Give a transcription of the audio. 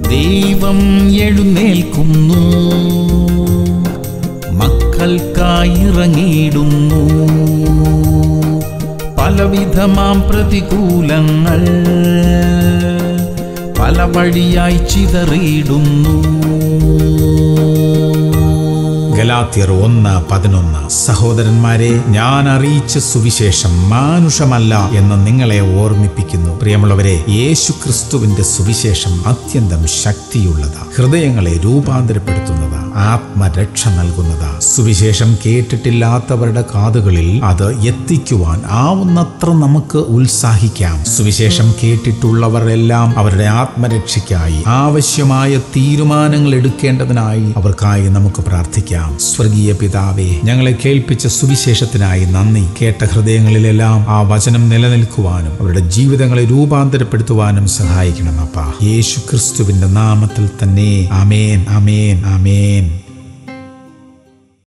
ദൈവം എഴുന്നേൽക്കുന്നു മക്കൾക്കായിറങ്ങിയിടുന്നു പലവിധമാം പ്രതികൂലങ്ങൾ പല വഴിയായി ചിതറിയിടുന്നു ഗലാത്യർ ഒന്ന് പതിനൊന്ന് സഹോദരന്മാരെ ഞാൻ അറിയിച്ച സുവിശേഷം മാനുഷമല്ല എന്ന് നിങ്ങളെ ഓർമ്മിപ്പിക്കുന്നു പ്രിയമുള്ളവരെ യേശു ക്രിസ്തുവിന്റെ സുവിശേഷം അത്യന്തം ശക്തിയുള്ളതാ ഹൃദയങ്ങളെ രൂപാന്തരപ്പെടുത്തുന്നതാ ആത്മരക്ഷ നൽകുന്നതാ സുവിശേഷം കേട്ടിട്ടില്ലാത്തവരുടെ കാതുകളിൽ അത് എത്തിക്കുവാൻ ആവുന്നത്ര നമുക്ക് ഉത്സാഹിക്കാം സുവിശേഷം കേട്ടിട്ടുള്ളവരെല്ലാം അവരുടെ ആത്മരക്ഷയ്ക്കായി ആവശ്യമായ തീരുമാനങ്ങൾ എടുക്കേണ്ടതിനായി അവർക്കായി നമുക്ക് പ്രാർത്ഥിക്കാം സ്വർഗീയ പിതാവേ ഞങ്ങളെ കേൾപ്പിച്ച സുവിശേഷത്തിനായി നന്ദി കേട്ട ഹൃദയങ്ങളിലെല്ലാം ആ വചനം നിലനിൽക്കുവാനും അവരുടെ ജീവിതങ്ങളെ രൂപാന്തരപ്പെടുത്തുവാനും സഹായിക്കണം അപ്പ യേശു ക്രിസ്തുവിന്റെ നാമത്തിൽ തന്നെ അമേൻ അമേൻ അമേൻ